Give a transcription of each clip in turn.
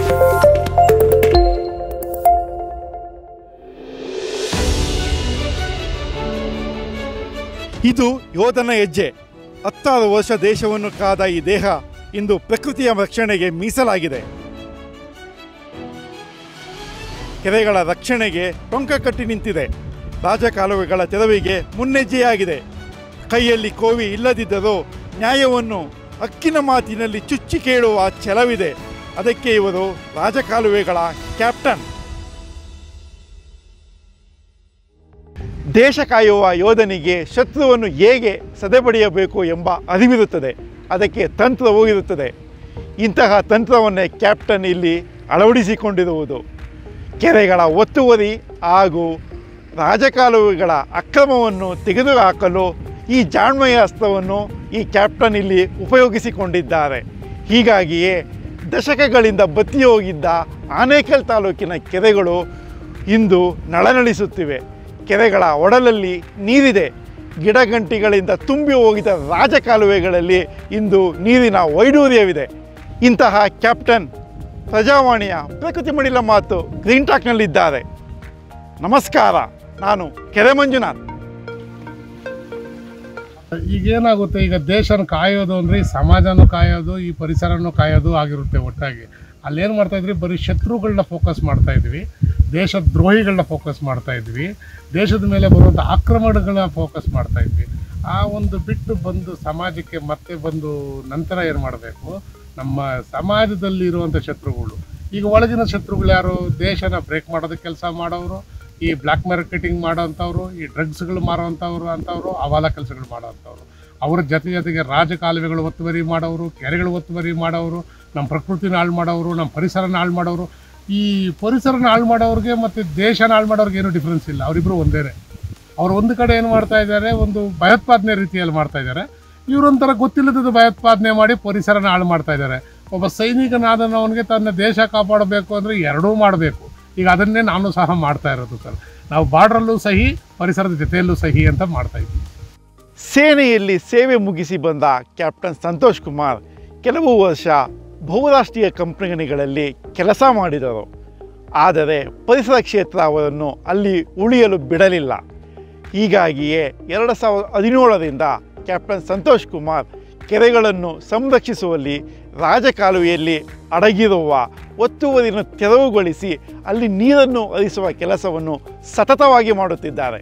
ಇದು ಯೋಧನ ಹೆಜ್ಜೆ ಹತ್ತಾರು ವರ್ಷ ದೇಶವನ್ನು ಕಾದ ಈ ದೇಹ ಇಂದು ಪ್ರಕೃತಿಯ ರಕ್ಷಣೆಗೆ ಮೀಸಲಾಗಿದೆ ಕೆರೆಗಳ ರಕ್ಷಣೆಗೆ ಟೊಂಕ ಕಟ್ಟಿ ನಿಂತಿದೆ ರಾಜಕಾಲುವೆಗಳ ತೆರವಿಗೆ ಮುನ್ನೆಜ್ಜೆಯಾಗಿದೆ ಕೈಯಲ್ಲಿ ಕೋವಿ ಇಲ್ಲದಿದ್ದರೂ ನ್ಯಾಯವನ್ನು ಹಕ್ಕಿನ ಮಾತಿನಲ್ಲಿ ಚುಚ್ಚಿ ಕೇಳುವ ಛಲವಿದೆ ಅದಕ್ಕೆ ಇವರು ರಾಜಕಾಲುವೆಗಳ ಕ್ಯಾಪ್ಟನ್ ದೇಶ ಕಾಯುವ ಯೋಧನಿಗೆ ಶತ್ರುವನ್ನು ಹೇಗೆ ಸದೆಬಡಿಯಬೇಕು ಎಂಬ ಅರಿವಿರುತ್ತದೆ ಅದಕ್ಕೆ ತಂತ್ರವೂ ಇರುತ್ತದೆ ಇಂತಹ ತಂತ್ರವನ್ನೇ ಕ್ಯಾಪ್ಟನ್ ಇಲ್ಲಿ ಅಳವಡಿಸಿಕೊಂಡಿರುವುದು ಕೆರೆಗಳ ಒತ್ತುವರಿ ಹಾಗೂ ರಾಜಕಾಲುವೆಗಳ ಅಕ್ರಮವನ್ನು ತೆಗೆದುಹಾಕಲು ಈ ಜಾಣ್ಮೆಯ ಅಸ್ತ್ರವನ್ನು ಈ ಕ್ಯಾಪ್ಟನ್ ಇಲ್ಲಿ ಉಪಯೋಗಿಸಿಕೊಂಡಿದ್ದಾರೆ ಹೀಗಾಗಿಯೇ ದಶಕಗಳಿಂದ ಬತ್ತಿ ಹೋಗಿದ್ದ ಆನೇಕಲ್ ತಾಲೂಕಿನ ಕೆರೆಗಳು ಇಂದು ನಳನಳಿಸುತ್ತಿವೆ ಕೆರೆಗಳ ಒಡಲಲ್ಲಿ ನೀರಿದೆ ಗಿಡಗಂಟಿಗಳಿಂದ ತುಂಬಿ ಹೋಗಿದ್ದ ರಾಜಕಾಲುವೆಗಳಲ್ಲಿ ಇಂದು ನೀರಿನ ವೈಡೂರ್ಯವಿದೆ ಇಂತಹ ಕ್ಯಾಪ್ಟನ್ ಪ್ರಜಾವಾಣಿಯ ಪ್ರಕೃತಿ ಮಡಿಲ ಮಾತು ಗ್ರೀನ್ ಟಾಕ್ನಲ್ಲಿದ್ದಾರೆ ನಮಸ್ಕಾರ ನಾನು ಕೆರೆ ಮಂಜುನಾಥ್ ಈಗೇನಾಗುತ್ತೆ ಈಗ ದೇಶನ ಕಾಯೋದು ಅಂದರೆ ಈ ಸಮಾಜನೂ ಕಾಯೋದು ಈ ಪರಿಸರನೂ ಕಾಯೋದು ಆಗಿರುತ್ತೆ ಒಟ್ಟಾಗಿ ಅಲ್ಲೇನು ಮಾಡ್ತಾ ಇದ್ರಿ ಬರೀ ಶತ್ರುಗಳನ್ನ ಫೋಕಸ್ ಮಾಡ್ತಾ ಇದ್ವಿ ದೇಶ ದ್ರೋಹಿಗಳನ್ನ ಫೋಕಸ್ ಮಾಡ್ತಾ ಇದ್ವಿ ದೇಶದ ಮೇಲೆ ಬರುವಂಥ ಆಕ್ರಮಣಗಳನ್ನ ಫೋಕಸ್ ಮಾಡ್ತಾ ಇದ್ವಿ ಆ ಒಂದು ಬಿಟ್ಟು ಬಂದು ಸಮಾಜಕ್ಕೆ ಮತ್ತೆ ಬಂದು ನಂತರ ಏನು ಮಾಡಬೇಕು ನಮ್ಮ ಸಮಾಜದಲ್ಲಿರುವಂಥ ಶತ್ರುಗಳು ಈಗ ಒಳಗಿನ ಶತ್ರುಗಳು ಯಾರು ದೇಶನ ಬ್ರೇಕ್ ಮಾಡೋದಕ್ಕೆ ಕೆಲಸ ಮಾಡೋರು ಈ ಬ್ಲ್ಯಾಕ್ ಮಾರ್ಕೆಟಿಂಗ್ ಮಾಡೋವಂಥವ್ರು ಈ ಡ್ರಗ್ಸ್ಗಳು ಮಾರೋವಂಥವ್ರು ಅಂಥವ್ರು ಅವಾಲ ಕೆಲಸಗಳು ಮಾಡೋವಂಥವ್ರು ಅವ್ರ ಜೊತೆ ಜೊತೆಗೆ ರಾಜಕಾಲುವೆಗಳು ಒತ್ತುವರಿ ಮಾಡೋರು ಕೆರೆಗಳು ಒತ್ತುವರಿ ಮಾಡೋರು ನಮ್ಮ ಪ್ರಕೃತಿನ ಹಾಳು ಮಾಡೋರು ನಮ್ಮ ಪರಿಸರನ ಹಾಳು ಮಾಡೋರು ಈ ಪರಿಸರನ ಹಾಳು ಮಾಡೋರಿಗೆ ಮತ್ತು ದೇಶನ ಹಾಳು ಮಾಡೋರಿಗೆ ಏನೂ ಡಿಫ್ರೆನ್ಸ್ ಇಲ್ಲ ಅವರಿಬ್ಬರು ಒಂದೇನೆ ಅವ್ರು ಒಂದು ಕಡೆ ಏನು ಮಾಡ್ತಾ ಇದ್ದಾರೆ ಒಂದು ಭಯೋತ್ಪಾದನೆ ರೀತಿಯಲ್ಲಿ ಮಾಡ್ತಾ ಇದ್ದಾರೆ ಇವರೊಂಥರ ಗೊತ್ತಿಲ್ಲದ ಭಯೋತ್ಪಾದನೆ ಮಾಡಿ ಪರಿಸರನ ಹಾಳು ಮಾಡ್ತಾ ಇದ್ದಾರೆ ಒಬ್ಬ ಸೈನಿಕನಾದನವನಿಗೆ ತನ್ನ ದೇಶ ಕಾಪಾಡಬೇಕು ಅಂದರೆ ಎರಡೂ ಮಾಡಬೇಕು ಈಗ ಅದನ್ನೇ ನಾನು ಸಹ ಮಾಡ್ತಾ ಇರೋದು ಸರ್ ನಾವು ಬಾರ್ಡ್ರಲ್ಲೂ ಸಹಿ ಪರಿಸರದ ಜೊತೆಯಲ್ಲೂ ಸಹಿ ಅಂತ ಮಾಡ್ತಾ ಇದ್ದೀವಿ ಸೇನೆಯಲ್ಲಿ ಸೇವೆ ಮುಗಿಸಿ ಬಂದ ಕ್ಯಾಪ್ಟನ್ ಸಂತೋಷ್ ಕುಮಾರ್ ಕೆಲವು ವರ್ಷ ಬಹುರಾಷ್ಟ್ರೀಯ ಕಂಪನಿಗಳಲ್ಲಿ ಕೆಲಸ ಮಾಡಿದರು ಆದರೆ ಪರಿಸರ ಕ್ಷೇತ್ರ ಅವರನ್ನು ಅಲ್ಲಿ ಉಳಿಯಲು ಬಿಡಲಿಲ್ಲ ಹೀಗಾಗಿಯೇ ಎರಡು ಸಾವಿರದ ಹದಿನೇಳರಿಂದ ಕ್ಯಾಪ್ಟನ್ ಸಂತೋಷ್ ಕುಮಾರ್ ಕೆರೆಗಳನ್ನು ಸಂರಕ್ಷಿಸುವಲ್ಲಿ ರಾಜಕಾಲುವೆಯಲ್ಲಿ ಅಡಗಿರುವ ಒತ್ತುವರಿಯನ್ನು ತೆರವುಗೊಳಿಸಿ ಅಲ್ಲಿ ನೀರನ್ನು ಹರಿಸುವ ಕೆಲಸವನ್ನು ಸತತವಾಗಿ ಮಾಡುತ್ತಿದ್ದಾರೆ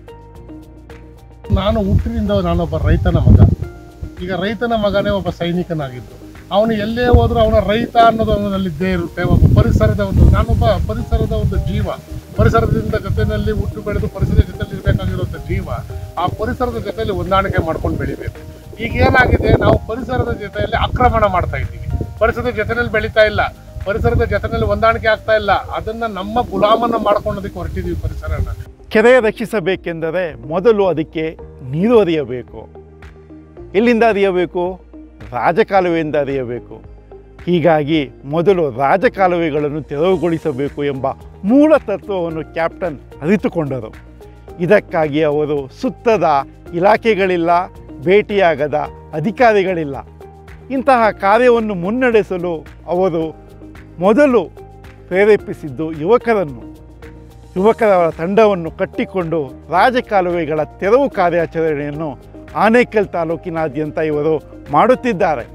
ನಾನು ಹುಟ್ಟಿನಿಂದ ನಾನೊಬ್ಬ ರೈತನ ಮಗ ಈಗ ರೈತನ ಮಗನೇ ಒಬ್ಬ ಸೈನಿಕನಾಗಿದ್ದು ಅವನು ಎಲ್ಲೇ ಹೋದ್ರೂ ಅವನ ರೈತ ಅನ್ನೋದು ಅವನಲ್ಲಿ ಇದ್ದೇ ಇರುತ್ತೆ ಒಬ್ಬ ಪರಿಸರದ ಒಂದು ನಾನೊಬ್ಬ ಪರಿಸರದ ಒಂದು ಜೀವ ಪರಿಸರದಿಂದ ಜೊತೆಯಲ್ಲಿ ಹುಟ್ಟು ಬೆಳೆದು ಪರಿಸರದ ಜೊತೆಲಿ ಇರಬೇಕಾಗಿರುವಂಥ ಜೀವ ಆ ಪರಿಸರದ ಜೊತೆಯಲ್ಲಿ ಹೊಂದಾಣಿಕೆ ಮಾಡ್ಕೊಂಡು ಬೆಳಿಬೇಕು ಈಗ ಏನಾಗಿದೆ ನಾವು ಪರಿಸರದ ಜೊತೆಯಲ್ಲಿ ಆಕ್ರಮಣ ಮಾಡ್ತಾ ಇದ್ದೀವಿ ಪರಿಸರದ ಜೊತೆಯಲ್ಲಿ ಬೆಳೀತಾ ಇಲ್ಲ ಪರಿಸರದ ಜೊತೆಯಲ್ಲಿ ಹೊಂದಾಣಿಕೆ ಆಗ್ತಾ ಇಲ್ಲ ಅದನ್ನ ನಮ್ಮ ಗುಲಾಮನ್ನ ಮಾಡ್ಕೊಳ್ಳೋದಕ್ಕೆ ಹೊರಟಿದೀವಿ ಪರಿಸರನ ಕೆರೆ ರಕ್ಷಿಸಬೇಕೆಂದರೆ ಮೊದಲು ಅದಕ್ಕೆ ನೀರು ಹರಿಯಬೇಕು ಎಲ್ಲಿಂದ ಹರಿಯಬೇಕು ರಾಜಕಾಲುವೆಯಿಂದ ಹರಿಯಬೇಕು ಹೀಗಾಗಿ ಮೊದಲು ರಾಜಕಾಲುವೆಗಳನ್ನು ತೆರವುಗೊಳಿಸಬೇಕು ಎಂಬ ಮೂಲ ತತ್ವವನ್ನು ಕ್ಯಾಪ್ಟನ್ ಅರಿತುಕೊಂಡರು ಇದಕ್ಕಾಗಿ ಅವರು ಸುತ್ತದ ಇಲಾಖೆಗಳಿಲ್ಲ ಭೇಟಿಯಾಗದ ಅಧಿಕಾರಿಗಳಿಲ್ಲ ಇಂತಹ ಕಾರ್ಯವನ್ನು ಮುನ್ನಡೆಸಲು ಅವರು ಮೊದಲು ಪ್ರೇರೇಪಿಸಿದ್ದು ಯುವಕರನ್ನು ಯುವಕರ ತಂಡವನ್ನು ಕಟ್ಟಿಕೊಂಡು ರಾಜಕಾಲುವೆಗಳ ತೆರವು ಕಾರ್ಯಾಚರಣೆಯನ್ನು ಆನೇಕಲ್ ತಾಲೂಕಿನಾದ್ಯಂತ ಇವರು ಮಾಡುತ್ತಿದ್ದಾರೆ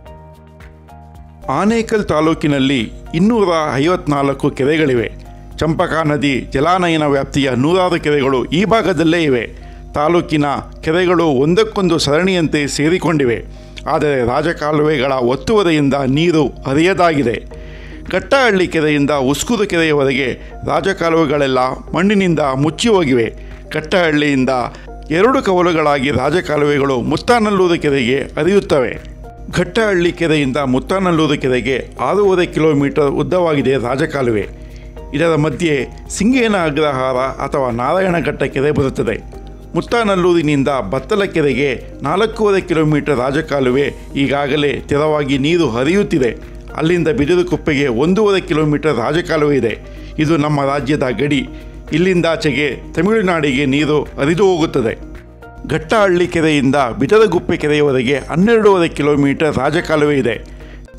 ಆನೇಕಲ್ ತಾಲೂಕಿನಲ್ಲಿ ಇನ್ನೂರ ಐವತ್ನಾಲ್ಕು ಕೆರೆಗಳಿವೆ ಚಂಪಕಾ ನದಿ ಜಲಾನಯನ ವ್ಯಾಪ್ತಿಯ ನೂರಾರು ಕೆರೆಗಳು ಈ ಭಾಗದಲ್ಲೇ ಇವೆ ತಾಲೂಕಿನ ಕೆರೆಗಳು ಒಂದಕ್ಕೊಂದು ಸರಣಿಯಂತೆ ಸೇರಿಕೊಂಡಿವೆ ಆದರೆ ರಾಜಕಾಲುವೆಗಳ ಒತ್ತುವರಿಯಿಂದ ನೀರು ಹರಿಯದಾಗಿದೆ ಕಟ್ಟಹಳ್ಳಿ ಕೆರೆಯಿಂದ ಉಸ್ಕೂರು ಕೆರೆಯವರೆಗೆ ರಾಜಕಾಲುವೆಗಳೆಲ್ಲ ಮಣ್ಣಿನಿಂದ ಮುಚ್ಚಿ ಹೋಗಿವೆ ಕಟ್ಟಹಳ್ಳಿಯಿಂದ ಎರಡು ಕವಲುಗಳಾಗಿ ರಾಜಕಾಲುವೆಗಳು ಮುತ್ತಾನಲ್ಲೂರು ಕೆರೆಗೆ ಹರಿಯುತ್ತವೆ ಘಟ್ಟಹಳ್ಳಿ ಕೆರೆಯಿಂದ ಮುತ್ತಾನಲ್ಲೂರು ಕೆರೆಗೆ ಆರೂವರೆ ಕಿಲೋಮೀಟರ್ ಉದ್ದವಾಗಿದೆ ರಾಜಕಾಲುವೆ ಇದರ ಮಧ್ಯೆ ಸಿಂಗೇನ ಅಗ್ರಹಾರ ಅಥವಾ ನಾರಾಯಣಘಟ್ಟ ಕೆರೆ ಬರುತ್ತದೆ ಮುತ್ತಾನಲ್ಲೂರಿನಿಂದ ಬತ್ತಲ ಕೆರೆಗೆ ನಾಲ್ಕೂವರೆ ಕಿಲೋಮೀಟರ್ ರಾಜಕಾಲುವೆ ಈಗಾಗಲೇ ತೆರವಾಗಿ ನೀರು ಹರಿಯುತ್ತಿದೆ ಅಲ್ಲಿಂದ ಬಿದಿರುಕುಪ್ಪೆಗೆ ಒಂದೂವರೆ ಕಿಲೋಮೀಟರ್ ರಾಜಕಾಲುವೆ ಇದೆ ಇದು ನಮ್ಮ ರಾಜ್ಯದ ಗಡಿ ಇಲ್ಲಿಂದಾಚೆಗೆ ತಮಿಳುನಾಡಿಗೆ ನೀರು ಹರಿದು ಹೋಗುತ್ತದೆ ಘಟ್ಟಹಳ್ಳಿ ಕೆರೆಯಿಂದ ಬಿದರಗುಪ್ಪೆ ಕೆರೆಯವರೆಗೆ ಹನ್ನೆರಡೂವರೆ ಕಿಲೋಮೀಟರ್ ರಾಜಕಾಲುವೆ ಇದೆ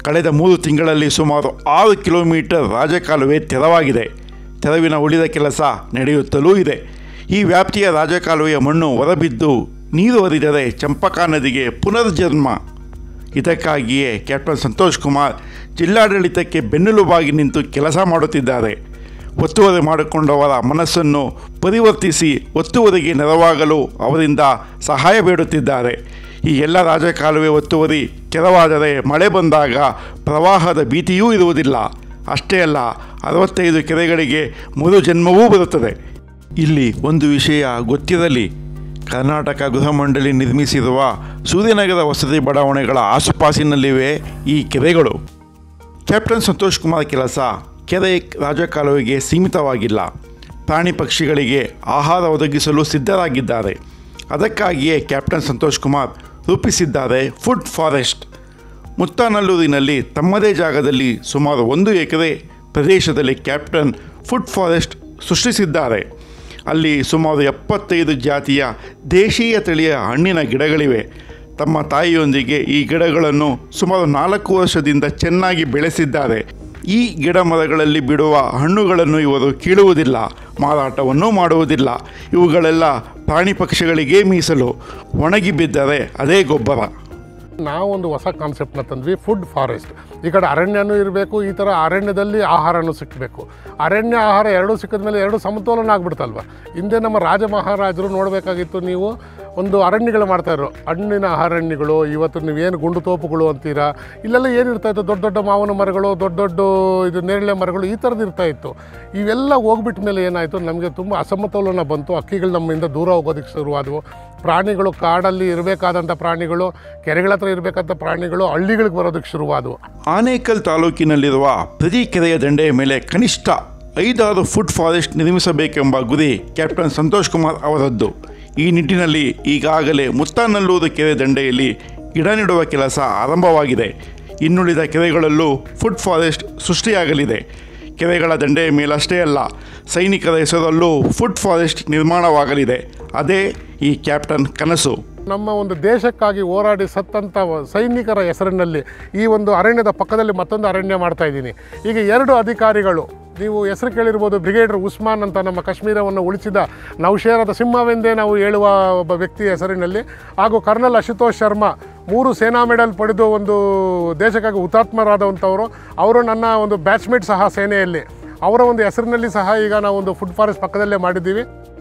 ಕಳೆದ ಮೂರು ತಿಂಗಳಲ್ಲಿ ಸುಮಾರು ಆರು ಕಿಲೋಮೀಟರ್ ರಾಜಕಾಲುವೆ ತೆರವಾಗಿದೆ ತೆರವಿನ ಉಳಿದ ಕೆಲಸ ನಡೆಯುತ್ತಲೂ ಇದೆ ಈ ವ್ಯಾಪ್ತಿಯ ರಾಜಕಾಲುವೆಯ ಮಣ್ಣು ಹೊರಬಿದ್ದು ನೀರು ಹರಿದರೆ ಚಂಪಕಾ ನದಿಗೆ ಪುನರ್ಜನ್ಮ ಇದಕ್ಕಾಗಿಯೇ ಕ್ಯಾಪ್ಟನ್ ಸಂತೋಷ್ ಕುಮಾರ್ ಜಿಲ್ಲಾಡಳಿತಕ್ಕೆ ಬೆನ್ನೆಲುಬಾಗಿ ನಿಂತು ಕೆಲಸ ಮಾಡುತ್ತಿದ್ದಾರೆ ಒತ್ತುವರಿ ಮಾಡಿಕೊಂಡವರ ಮನಸ್ಸನ್ನು ಪರಿವರ್ತಿಸಿ ಒತ್ತುವರಿಗೆ ನೆರವಾಗಲು ಅವರಿಂದ ಸಹಾಯ ಬೇಡುತ್ತಿದ್ದಾರೆ ಈ ಎಲ್ಲ ರಾಜಕಾಲುವೆ ಒತ್ತುವರಿ ಕೆರವಾದರೆ ಮಳೆ ಬಂದಾಗ ಪ್ರವಾಹದ ಭೀತಿಯೂ ಇರುವುದಿಲ್ಲ ಅಷ್ಟೇ ಅಲ್ಲ ಅರವತ್ತೈದು ಕೆರೆಗಳಿಗೆ ಮರು ಜನ್ಮವೂ ಬರುತ್ತದೆ ಇಲ್ಲಿ ಒಂದು ವಿಷಯ ಗೊತ್ತಿರಲಿ ಕರ್ನಾಟಕ ಗೃಹ ಮಂಡಳಿ ನಿರ್ಮಿಸಿರುವ ಸೂರ್ಯನಗರ ವಸತಿ ಬಡಾವಣೆಗಳ ಆಸುಪಾಸಿನಲ್ಲಿವೆ ಈ ಕೆರೆಗಳು ಕ್ಯಾಪ್ಟನ್ ಸಂತೋಷ್ ಕುಮಾರ್ ಕೆಲಸ ಕೆರೆ ರಾಜಕಾಲುವೆಗೆ ಸೀಮಿತವಾಗಿಲ್ಲ ಪ್ರಾಣಿ ಪಕ್ಷಿಗಳಿಗೆ ಆಹಾರ ಒದಗಿಸಲು ಸಿದ್ಧರಾಗಿದ್ದಾರೆ ಅದಕ್ಕಾಗಿಯೇ ಕ್ಯಾಪ್ಟನ್ ಸಂತೋಷ್ ಕುಮಾರ್ ರೂಪಿಸಿದ್ದಾರೆ ಫುಡ್ ಫಾರೆಸ್ಟ್ ಮುತ್ತಾನಲ್ಲೂರಿನಲ್ಲಿ ತಮ್ಮದೇ ಜಾಗದಲ್ಲಿ ಸುಮಾರು ಒಂದು ಎಕರೆ ಪ್ರದೇಶದಲ್ಲಿ ಕ್ಯಾಪ್ಟನ್ ಫುಡ್ ಫಾರೆಸ್ಟ್ ಸೃಷ್ಟಿಸಿದ್ದಾರೆ ಅಲ್ಲಿ ಸುಮಾರು ಎಪ್ಪತ್ತೈದು ಜಾತಿಯ ದೇಶೀಯ ತಳಿಯ ಹಣ್ಣಿನ ಗಿಡಗಳಿವೆ ತಮ್ಮ ತಾಯಿಯೊಂದಿಗೆ ಈ ಗಿಡಗಳನ್ನು ಸುಮಾರು ನಾಲ್ಕು ವರ್ಷದಿಂದ ಚೆನ್ನಾಗಿ ಬೆಳೆಸಿದ್ದಾರೆ ಈ ಗಿಡ ಮರಗಳಲ್ಲಿ ಬಿಡುವ ಹಣ್ಣುಗಳನ್ನು ಇವರು ಕೀಳುವುದಿಲ್ಲ ಮಾರಾಟವನ್ನೂ ಮಾಡುವುದಿಲ್ಲ ಇವುಗಳೆಲ್ಲ ಪ್ರಾಣಿ ಪಕ್ಷಿಗಳಿಗೇ ಮೀಸಲು ಒಣಗಿ ಬಿದ್ದರೆ ಅದೇ ಗೊಬ್ಬರ ನಾವೊಂದು ಹೊಸ ಕಾನ್ಸೆಪ್ಟ್ನ ತಂದ್ವಿ ಫುಡ್ ಫಾರೆಸ್ಟ್ ಈ ಕಡೆ ಅರಣ್ಯನೂ ಇರಬೇಕು ಈ ಥರ ಅರಣ್ಯದಲ್ಲಿ ಆಹಾರನೂ ಸಿಕ್ಕಬೇಕು ಅರಣ್ಯ ಆಹಾರ ಎರಡೂ ಸಿಕ್ಕಿದ ಮೇಲೆ ಎರಡು ಸಮತೋಲನ ಆಗ್ಬಿಡ್ತಲ್ವ ಹಿಂದೆ ನಮ್ಮ ರಾಜ ಮಹಾರಾಜರು ನೋಡಬೇಕಾಗಿತ್ತು ನೀವು ಒಂದು ಅರಣ್ಯಗಳು ಮಾಡ್ತಾಯಿದ್ರು ಹಣ್ಣಿನ ಅರಣ್ಯಗಳು ಇವತ್ತು ನೀವೇನು ಗುಂಡು ತೋಪುಗಳು ಅಂತೀರಾ ಇಲ್ಲೆಲ್ಲ ಏನಿರ್ತಾ ಇತ್ತು ದೊಡ್ಡ ದೊಡ್ಡ ಮಾವಿನ ಮರಗಳು ದೊಡ್ಡ ದೊಡ್ಡ ಇದು ನೇರಳೆ ಮರಗಳು ಈ ಥರದ್ದು ಇರ್ತಾ ಇತ್ತು ಇವೆಲ್ಲ ಹೋಗ್ಬಿಟ್ಟ ಮೇಲೆ ಏನಾಯಿತು ನಮಗೆ ತುಂಬ ಅಸಮತೋಲನ ಬಂತು ಹಕ್ಕಿಗಳು ನಮ್ಮಿಂದ ದೂರ ಹೋಗೋದಕ್ಕೆ ಶುರುವಾದವು ಪ್ರಾಣಿಗಳು ಕಾಡಲ್ಲಿ ಇರಬೇಕಾದಂಥ ಪ್ರಾಣಿಗಳು ಕೆರೆಗಳ ಹತ್ರ ಇರಬೇಕಂತ ಪ್ರಾಣಿಗಳು ಹಳ್ಳಿಗಳಿಗೆ ಬರೋದಕ್ಕೆ ಶುರುವಾದವು ಆನೇಕಲ್ ತಾಲೂಕಿನಲ್ಲಿರುವ ಪ್ರತಿ ಕೆರೆಯ ದಂಡೆಯ ಮೇಲೆ ಕನಿಷ್ಠ ಐದಾರು ಫುಡ್ ಫಾರೆಸ್ಟ್ ನಿರ್ಮಿಸಬೇಕೆಂಬ ಗುರಿ ಕ್ಯಾಪ್ಟನ್ ಸಂತೋಷ್ ಕುಮಾರ್ ಅವರದ್ದು ಈ ನಿಟ್ಟಿನಲ್ಲಿ ಈಗಾಗಲೇ ಮುತ್ತಾನಲ್ಲೂರು ಕೆರೆ ದಂಡೆಯಲ್ಲಿ ಗಿಡ ನೆಡುವ ಕೆಲಸ ಆರಂಭವಾಗಿದೆ ಇನ್ನುಳಿದ ಕೆರೆಗಳಲ್ಲೂ ಫುಡ್ ಫಾರೆಸ್ಟ್ ಸೃಷ್ಟಿಯಾಗಲಿದೆ ಕೆರೆಗಳ ದಂಡೆಯ ಮೇಲಷ್ಟೇ ಅಲ್ಲ ಸೈನಿಕರ ಹೆಸರಲ್ಲೂ ಫುಡ್ ಫಾರೆಸ್ಟ್ ನಿರ್ಮಾಣವಾಗಲಿದೆ ಅದೇ ಈ ಕ್ಯಾಪ್ಟನ್ ಕನಸು ನಮ್ಮ ಒಂದು ದೇಶಕ್ಕಾಗಿ ಹೋರಾಡಿ ಸತ್ತಂಥ ವ- ಸೈನಿಕರ ಹೆಸರಿನಲ್ಲಿ ಈ ಒಂದು ಅರಣ್ಯದ ಪಕ್ಕದಲ್ಲಿ ಮತ್ತೊಂದು ಅರಣ್ಯ ಮಾಡ್ತಾ ಇದ್ದೀನಿ ಈಗ ಎರಡು ಅಧಿಕಾರಿಗಳು ನೀವು ಹೆಸರು ಕೇಳಿರ್ಬೋದು ಬ್ರಿಗೇಡರ್ ಉಸ್ಮಾನ್ ಅಂತ ನಮ್ಮ ಕಾಶ್ಮೀರವನ್ನು ಉಳಿಸಿದ ನೌಶೇರದ ಸಿಂಹವೆಂದೇ ನಾವು ಹೇಳುವ ಒಬ್ಬ ವ್ಯಕ್ತಿಯ ಹೆಸರಿನಲ್ಲಿ ಹಾಗೂ ಕರ್ನಲ್ ಅಶುತೋಷ್ ಶರ್ಮಾ ಮೂರು ಸೇನಾ ಮೆಡಲ್ ಪಡೆದು ಒಂದು ದೇಶಕ್ಕಾಗಿ ಹುತಾತ್ಮರಾದಂಥವರು ಅವರು ನನ್ನ ಒಂದು ಬ್ಯಾಚ್ಮೇಟ್ ಸಹ ಸೇನೆಯಲ್ಲಿ ಅವರ ಒಂದು ಹೆಸರಿನಲ್ಲಿ ಸಹ ಈಗ ನಾವು ಒಂದು ಫುಡ್ ಫಾರೆಸ್ಟ್ ಪಕ್ಕದಲ್ಲೇ ಮಾಡಿದ್ದೀವಿ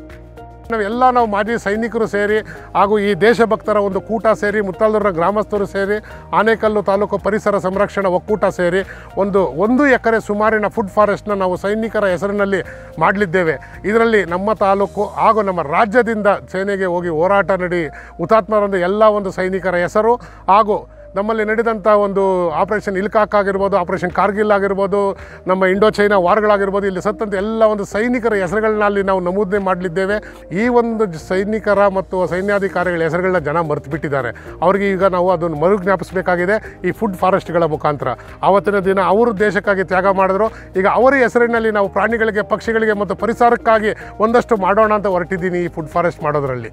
ನಾವೆಲ್ಲ ನಾವು ಮಾಜಿ ಸೈನಿಕರು ಸೇರಿ ಹಾಗೂ ಈ ದೇಶಭಕ್ತರ ಒಂದು ಕೂಟ ಸೇರಿ ಮುತ್ತಾಲ್ದೂರಿನ ಗ್ರಾಮಸ್ಥರು ಸೇರಿ ಆನೇಕಲ್ಲು ತಾಲೂಕು ಪರಿಸರ ಸಂರಕ್ಷಣಾ ಒಕ್ಕೂಟ ಸೇರಿ ಒಂದು ಒಂದು ಎಕರೆ ಸುಮಾರಿನ ಫುಡ್ ಫಾರೆಸ್ಟ್ನ ನಾವು ಸೈನಿಕರ ಹೆಸರಿನಲ್ಲಿ ಮಾಡಲಿದ್ದೇವೆ ಇದರಲ್ಲಿ ನಮ್ಮ ತಾಲೂಕು ಹಾಗೂ ನಮ್ಮ ರಾಜ್ಯದಿಂದ ಸೇನೆಗೆ ಹೋಗಿ ಹೋರಾಟ ನಡಿ ಹುತಾತ್ಮರಂದು ಎಲ್ಲ ಒಂದು ಸೈನಿಕರ ಹೆಸರು ಹಾಗೂ ನಮ್ಮಲ್ಲಿ ನಡೆದಂಥ ಒಂದು ಆಪರೇಷನ್ ಇಲ್ಕಾಕ್ ಆಗಿರ್ಬೋದು ಆಪರೇಷನ್ ಕಾರ್ಗಿಲ್ ಆಗಿರ್ಬೋದು ನಮ್ಮ ಇಂಡೋ ಚೈನಾ ವಾರ್ಗಳಾಗಿರ್ಬೋದು ಇಲ್ಲಿ ಸತ್ತಂತ ಎಲ್ಲ ಒಂದು ಸೈನಿಕರ ಹೆಸರುಗಳನ್ನ ಅಲ್ಲಿ ನಾವು ನಮೂದನೆ ಮಾಡಲಿದ್ದೇವೆ ಈ ಒಂದು ಜ- ಸೈನಿಕರ ಮತ್ತು ಸೈನ್ಯಾಧಿಕಾರಿಗಳ ಹೆಸರುಗಳನ್ನ ಜನ ಮರೆತು ಬಿಟ್ಟಿದ್ದಾರೆ ಅವ್ರಿಗೆ ಈಗ ನಾವು ಅದನ್ನು ಮರು ಜ್ಞಾಪಿಸಬೇಕಾಗಿದೆ ಈ ಫುಡ್ ಫಾರೆಸ್ಟ್ಗಳ ಮುಖಾಂತರ ಆವತ್ತಿನ ದಿನ ಅವರು ದೇಶಕ್ಕಾಗಿ ತ್ಯಾಗ ಮಾಡಿದ್ರು ಈಗ ಅವರ ಹೆಸರಿನಲ್ಲಿ ನಾವು ಪ್ರಾಣಿಗಳಿಗೆ ಪಕ್ಷಿಗಳಿಗೆ ಮತ್ತು ಪರಿಸರಕ್ಕಾಗಿ ಒಂದಷ್ಟು ಮಾಡೋಣ ಅಂತ ಹೊರಟಿದ್ದೀನಿ ಈ ಫುಡ್ ಫಾರೆಸ್ಟ್ ಮಾಡೋದರಲ್ಲಿ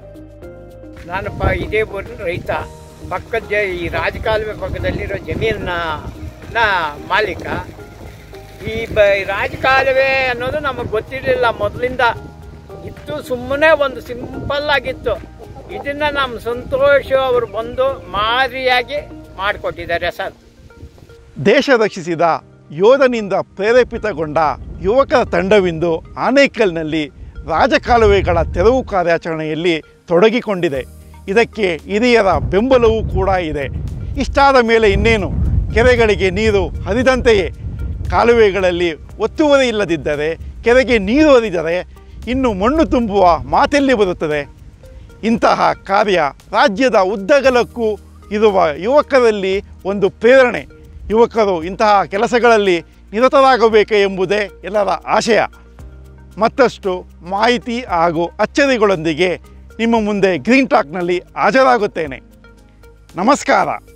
ನಾನಪ್ಪ ಇದೇ ಊರಿನ ರೈತ ಪಕ್ಕದ ಜ ಈ ರಾಜಕಾಲುವೆ ಪಕ್ಕದಲ್ಲಿರೋ ಜಮೀನಿನ ನ ಮಾಲೀಕ ಈ ಬ ಈ ರಾಜಕಾಲುವೆ ಅನ್ನೋದು ನಮಗೆ ಗೊತ್ತಿರಲಿಲ್ಲ ಮೊದಲಿಂದ ಇತ್ತು ಸುಮ್ಮನೆ ಒಂದು ಸಿಂಪಲ್ ಆಗಿತ್ತು ಇದನ್ನ ನಮ್ಮ ಸಂತೋಷ್ ಅವರು ಬಂದು ಮಾದರಿಯಾಗಿ ಮಾಡಿಕೊಟ್ಟಿದ್ದಾರೆ ಸರ್ ದೇಶ ರಕ್ಷಿಸಿದ ಯೋಧನಿಂದ ಪ್ರೇರೇಪಿತಗೊಂಡ ಯುವಕರ ತಂಡವಿಂದು ಆನೇಕಲ್ನಲ್ಲಿ ರಾಜಕಾಲುವೆಗಳ ತೆರವು ಕಾರ್ಯಾಚರಣೆಯಲ್ಲಿ ತೊಡಗಿಕೊಂಡಿದೆ ಇದಕ್ಕೆ ಹಿರಿಯರ ಬೆಂಬಲವೂ ಕೂಡ ಇದೆ ಇಷ್ಟಾದ ಮೇಲೆ ಇನ್ನೇನು ಕೆರೆಗಳಿಗೆ ನೀರು ಹರಿದಂತೆಯೇ ಕಾಲುವೆಗಳಲ್ಲಿ ಒತ್ತುವರಿ ಇಲ್ಲದಿದ್ದರೆ ಕೆರೆಗೆ ನೀರು ಹರಿದರೆ ಇನ್ನು ಮಣ್ಣು ತುಂಬುವ ಮಾತೆಲ್ಲಿ ಬರುತ್ತದೆ ಇಂತಹ ಕಾರ್ಯ ರಾಜ್ಯದ ಉದ್ದಗಲಕ್ಕೂ ಇರುವ ಯುವಕರಲ್ಲಿ ಒಂದು ಪ್ರೇರಣೆ ಯುವಕರು ಇಂತಹ ಕೆಲಸಗಳಲ್ಲಿ ನಿರತರಾಗಬೇಕು ಎಂಬುದೇ ಎಲ್ಲರ ಆಶಯ ಮತ್ತಷ್ಟು ಮಾಹಿತಿ ಹಾಗೂ ಅಚ್ಚರಿಗಳೊಂದಿಗೆ ನಿಮ್ಮ ಮುಂದೆ ಗ್ರೀನ್ ಟಾಕ್ನಲ್ಲಿ ಹಾಜರಾಗುತ್ತೇನೆ ನಮಸ್ಕಾರ